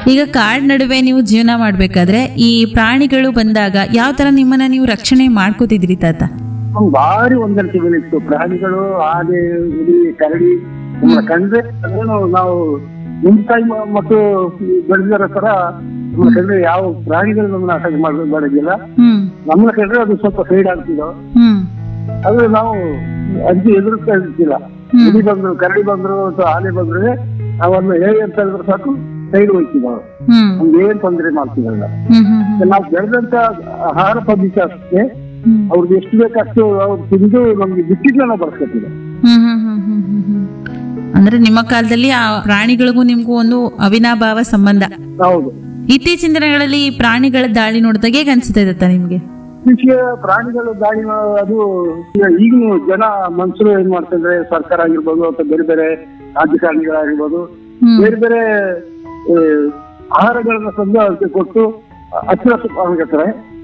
ಈಗ ಕಾಡ್ ನಡುವೆ ನೀವು ಜೀವನ ಮಾಡ್ಬೇಕಾದ್ರೆ ಈ ಪ್ರಾಣಿಗಳು ಬಂದಾಗ ಯಾವ ತರ ನಿಮ್ಮನ್ನ ನೀವು ರಕ್ಷಣೆ ಮಾಡ್ಕೋತಿದ್ರಿ ತಾತ ನಮ್ಗೆ ಭಾರಿ ಹೊಂದಾಣಿಕೆಗಳಿತ್ತು ಪ್ರಾಣಿಗಳು ಆನೆ ಹುಲಿ ಕರಡಿ ನಮ್ಮನ್ನ ಕಂಡ್ರೆ ಅದೇನು ನಾವು ಮುಂತಾಯಿ ಮ- ಮತ್ತು ಬೆಳೆದಿರೋ ತರ ನಮ್ಮನ್ನ ಕಂಡ್ರೆ ಯಾವ ಪ್ರಾಣಿಗಳು ನಮ್ಮನ್ನ ಅಟ್ಯಾಕ್ ಮಾಡೋದು ಮಾಡೋದಿಲ್ಲ ಹ್ಮ್ ನಮ್ಮನ್ನ ಕಂಡ್ರೆ ಅದು ಸ್ವಲ್ಪ ಸೈಡ್ ಆಗ್ತಿದ್ದೋ ಹ್ಮ್ ಅದು ನಾವು ಅಜ್ಜಿ ಎದುರಿಸ್ತಾ ಇರ್ತಿಲ್ಲ ಹ್ಮ್. ಹುಲಿ ಬಂದ್ರು ಕರಡಿ ಬಂದ್ರು ಅಥವಾ ಆನೆ ಬಂದ್ರೆ ನಾವನ್ನ ಹೇಳಿ ಅಂತ ಹೇಳಿದ್ರೆ ಸಾಕು ಸೈಡ್ ಹೋಗ್ತೀವಿ ನಾವು ಹ್ಮ್ ನಮ್ಗೆ ಏನ್ ತೊಂದರೆ ಮಾಡ್ತಿರಲ್ಲ ಹ್ಮ್ ಹ್ಮ್ ಹ್ಮ್ ನಾವು ಬೆಳೆದಂತ ಆಹಾರ ಪದ್ಧತಿ ಅಷ್ಟೇ ಹ್ಮ್ ಅವ್ರಿಗೆ ಎಷ್ಟು ಬೇಕಷ್ಟು ಅವ್ರು ತಿಂದು ನಮ್ಗೆ ಬಿಟ್ಟಿದ್ನ ನಾವು ಬಳಸ್ಕೊತೀವಿ ಹ್ಮ್ ಹ್ಮ್ ಹ್ಮ್ ಹ್ಮ್ ಹ್ಮ್ ಹ್ಮ್. ಅಂದ್ರೆ ನಿಮ್ಮ ಕಾಲದಲ್ಲಿ ಆ ಪ್ರಾಣಿಗಳಿಗೂ ನಿಮ್ಗೂ ಒಂದು ಅವಿನಾಭಾವ ಸಂಬಂಧ ಹೌದು ಇತ್ತೀಚಿನ ದಿನಗಳಲ್ಲಿ ಈ ಪ್ರಾಣಿಗಳ ದಾಳಿ ನೋಡಿದಾಗ ಹೇಗೆ ಅನ್ಸುತ್ತೆ ದತ್ತ ನಿಮ್ಗೆ ಕೃಷಿಯ ಪ್ರಾಣಿಗಳು ದಾಳಿ ಮಾ- ಅದು ಈಗ ಈಗಿನ ಜನ ಮನುಷ್ಯರು ಏನ್ ಮಾಡ್ತಿದ್ರೆ ಸರ್ಕಾರ ಆಗಿರ್ಬೋದು ಅಥವಾ ಬೇರೆ ಬೇರೆ ರಾಜಕಾರಣಿಗಳಾಗಿರ್ಬೋದು ಹ್ಮ್ ಬೇರೆ ಬೇರೆ ಆ, ಆಹಾರಗಳನ್ನ ತಂದು ಅದಕ್ಕೆ ಕೊಟ್ಟು ಹಸಿರು ಹಸಿರು ಮಾಡ್ಕೊತಾರೆ